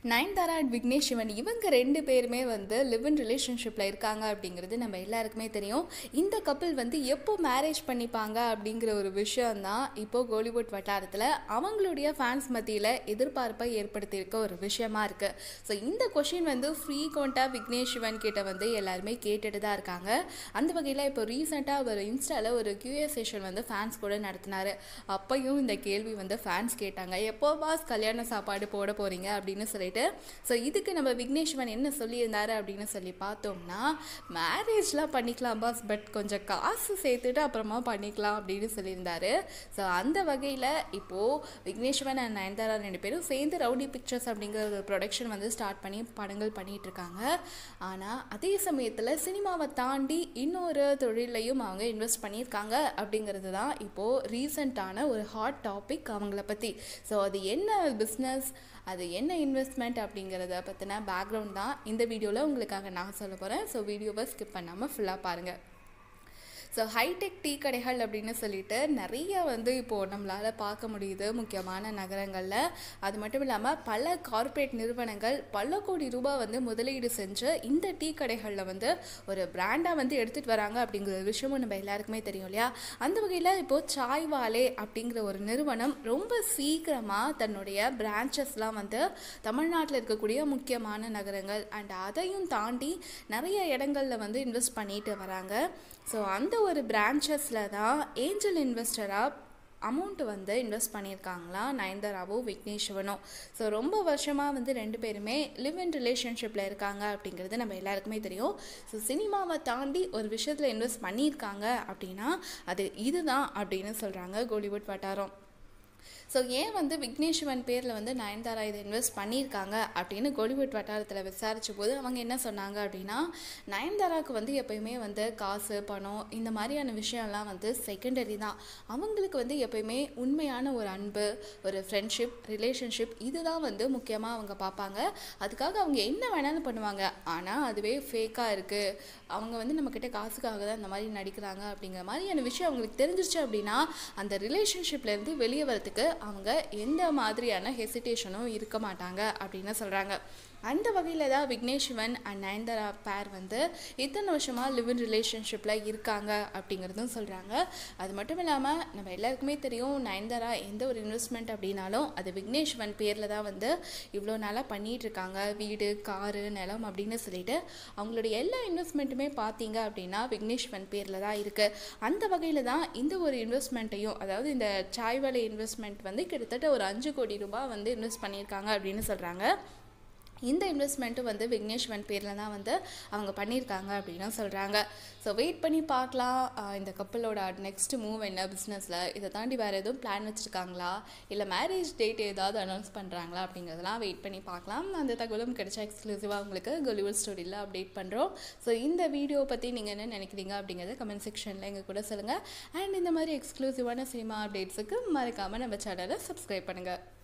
Nayanthara and Vignesh Sivan இவங்க ரெண்டு பேருமே வந்து லிவ் இன் ரிலேஷன்ஷிப்பில் இருக்காங்க அப்படிங்கிறது நம்ம எல்லாருக்குமே தெரியும் இந்த கப்பல் வந்து எப்போ மேரேஜ் பண்ணிப்பாங்க அப்படிங்கிற ஒரு விஷயம் தான் இப்போது கோலிவுட் வட்டாரத்தில் அவங்களுடைய ஃபேன்ஸ் மத்தியில் எதிர்பார்ப்பை ஏற்படுத்தியிருக்க ஒரு விஷயமா இருக்குது ஸோ இந்த கொஷின் வந்து ஃப்ரீக்வெண்ட்டாக விக்னேஷ் சிவன் கிட்ட வந்து எல்லாருமே கேட்டுட்டு தான் இருக்காங்க அந்த வகையில் இப்போ ரீசெண்டாக ஒரு இன்ஸ்டாவில் ஒரு கியூஏ செஷன் வந்து ஃபேன்ஸ் கூட நடத்தினாரு அப்பையும் இந்த கேள்வி வந்து ஃபேன்ஸ் கேட்டாங்க எப்போ பாஸ் கல்யாண சாப்பாடு போட போகிறீங்க அப்படின்னு சொல்லிட்டு ஸோ இதுக்கு நம்ம விக்னேஷ்வன் என்ன சொல்லியிருந்தாரு அப்படின்னு சொல்லி பார்த்தோம்னா மேரேஜ்லாம் பண்ணிக்கலாம் பாஸ் பட் கொஞ்சம் காசு சேர்த்துட்டு அப்புறமா பண்ணிக்கலாம் அப்படின்னு சொல்லியிருந்தாரு ஸோ அந்த வகையில் இப்போது விக்னேஷ்வன் அண்ட் நயன்தாரா ரெண்டு பேரும் சேர்ந்து ரவுடி பிக்சர்ஸ் அப்படிங்கிற ஒரு ப்ரொடக்ஷன் வந்து ஸ்டார்ட் பண்ணி படங்கள் பண்ணிகிட்டு இருக்காங்க ஆனால் அதே சமயத்தில் சினிமாவை தாண்டி இன்னொரு தொழிலையும் அவங்க இன்வெஸ்ட் பண்ணியிருக்காங்க அப்படிங்கிறது தான் இப்போது ரீசண்டான ஒரு ஹாட் டாபிக் அவங்கள பற்றி ஸோ அது என்ன பிஸ்னஸ் அது என்ன இன்வெஸ்ட்மெண்ட் அப்படிங்கிறத பற்றின பேக்ரவுண்ட் தான் இந்த வீடியோவில் உங்களுக்காக நான் சொல்ல போகிறேன் ஸோ வீடியோவை ஸ்கிப் பண்ணாமல் ஃபுல்லாக பாருங்கள் ஸோ ஹைடெக் டீ கடைகள் அப்படின்னு சொல்லிட்டு நிறைய வந்து இப்போது நம்மளால் பார்க்க முடியுது முக்கியமான நகரங்களில் அது மட்டும் இல்லாமல் பல கார்ப்பரேட் நிறுவனங்கள் பல கோடி ரூபாய் வந்து முதலீடு செஞ்சு இந்த டீ கடைகளில் வந்து ஒரு பிராண்டாக வந்து எடுத்துகிட்டு வராங்க அப்படிங்கிற ஒரு விஷயமும் நம்ம எல்லாருக்குமே தெரியும் இல்லையா அந்த வகையில் இப்போது சாய் வாலே அப்படிங்கிற ஒரு நிறுவனம் ரொம்ப சீக்கிரமாக தன்னுடைய பிரான்ச்சஸ்லாம் வந்து தமிழ்நாட்டில் இருக்கக்கூடிய முக்கியமான நகரங்கள் அண்ட் அதையும் தாண்டி நிறைய இடங்களில் வந்து இன்வெஸ்ட் பண்ணிட்டு வராங்க ஸோ அந்த ஒரு பிரான்ச்சஸில் தான் ஏஞ்சல் இன்வெஸ்டராக அமௌண்ட் வந்து இன்வெஸ்ட் பண்ணியிருக்காங்களாம் நயன்தாராவும் விக்னேஷ்வனும் ஸோ ரொம்ப வருஷமாக வந்து ரெண்டு பேருமே லிவ் இன் ரிலேஷன்ஷிப்பில் இருக்காங்க அப்படிங்கிறது நம்ம எல்லாருக்குமே தெரியும் ஸோ சினிமாவை தாண்டி ஒரு விஷயத்தில் இன்வெஸ்ட் பண்ணியிருக்காங்க அப்படின்னா அது இதுதான் அப்படின்னு சொல்கிறாங்க கோலிவுட் வட்டாரம் ஸோ ஏன் வந்து விக்னேஷ்வன் பேரில் வந்து நயன்தாரா இதை இன்வெஸ்ட் பண்ணியிருக்காங்க அப்படின்னு கோலிவுட் வட்டாரத்தில் விசாரித்த போது அவங்க என்ன சொன்னாங்க அப்படின்னா நயன்தாராவுக்கு வந்து எப்பயுமே வந்து காசு பணம் இந்த மாதிரியான விஷயம்லாம் வந்து செகண்டரி தான் அவங்களுக்கு வந்து எப்பயுமே உண்மையான ஒரு அன்பு ஒரு ஃப்ரெண்ட்ஷிப் ரிலேஷன்ஷிப் இதுதான் வந்து முக்கியமாக அவங்க பார்ப்பாங்க அதுக்காக அவங்க என்ன வேணாலும் பண்ணுவாங்க ஆனால் அதுவே ஃபேக்காக இருக்குது அவங்க வந்து நம்மக்கிட்ட காசுக்காக தான் இந்த மாதிரி நடிக்கிறாங்க அப்படிங்கிற மாதிரியான விஷயம் அவங்களுக்கு தெரிஞ்சிருச்சு அப்படின்னா அந்த ரிலேஷன்ஷிப்லேருந்து வெளியே வரதுக்கு அவங்க எந்த மாதிரியான ஹெசிடேஷனும் இருக்க மாட்டாங்க அப்படின்னு சொல்கிறாங்க அந்த வகையில் தான் விக்னேஷ்வன் அண்ட் நயன்தாரா பேர் வந்து இத்தனை வருஷமாக லிவ் இன் ரிலேஷன்ஷிப்பில் இருக்காங்க அப்படிங்கிறதும் சொல்கிறாங்க அது மட்டும் இல்லாமல் நம்ம எல்லாருக்குமே தெரியும் நயன்தாரா எந்த ஒரு இன்வெஸ்ட்மெண்ட் அப்படின்னாலும் அது விக்னேஷ்வன் பேரில் தான் வந்து இவ்வளோ நாளாக பண்ணிகிட்டு இருக்காங்க வீடு காரு நிலம் அப்படின்னு சொல்லிட்டு அவங்களுடைய எல்லா இன்வெஸ்ட்மெண்ட்டுமே பார்த்தீங்க அப்படின்னா விக்னேஷ்வன் பேரில் தான் இருக்குது அந்த வகையில் தான் இந்த ஒரு இன்வெஸ்ட்மெண்ட்டையும் அதாவது இந்த சாய்வலை இன்வெஸ்ட்மெண்ட் வந்து கிட்டத்தட்ட ஒரு அஞ்சு கோடி ரூபாய் வந்து இன்வெஸ்ட் பண்ணியிருக்காங்க அப்படின்னு சொல்கிறாங்க இந்த இன்வெஸ்ட்மெண்ட்டும் வந்து விக்னேஷ்வன் பேரில் தான் வந்து அவங்க பண்ணியிருக்காங்க அப்படின்னு சொல்கிறாங்க ஸோ வெயிட் பண்ணி பார்க்கலாம் இந்த கப்பலோட நெக்ஸ்ட் மூவ் என்ன பிஸ்னஸில் இதை தாண்டி வேறு எதுவும் பிளான் வச்சுருக்காங்களா இல்லை மேரேஜ் டேட் ஏதாவது அனௌன்ஸ் பண்ணுறாங்களா அப்படிங்கிறதெல்லாம் வெயிட் பண்ணி பார்க்கலாம் அந்த தகவலும் கிடைச்சா எக்ஸ்க்ளூசிவாக உங்களுக்கு கோலிவுட் ஸ்டோரியில் அப்டேட் பண்ணுறோம் ஸோ இந்த வீடியோ பற்றி நீங்கள் என்ன நினைக்கிறீங்க அப்படிங்கிறத கமெண்ட் செக்ஷனில் எங்கள் கூட சொல்லுங்கள் அண்ட் இந்த மாதிரி எக்ஸ்க்ளூசிவான சினிமா அப்டேட்ஸுக்கு மறக்காமல் நம்ம சேனலை சப்ஸ்கிரைப் பண்ணுங்கள்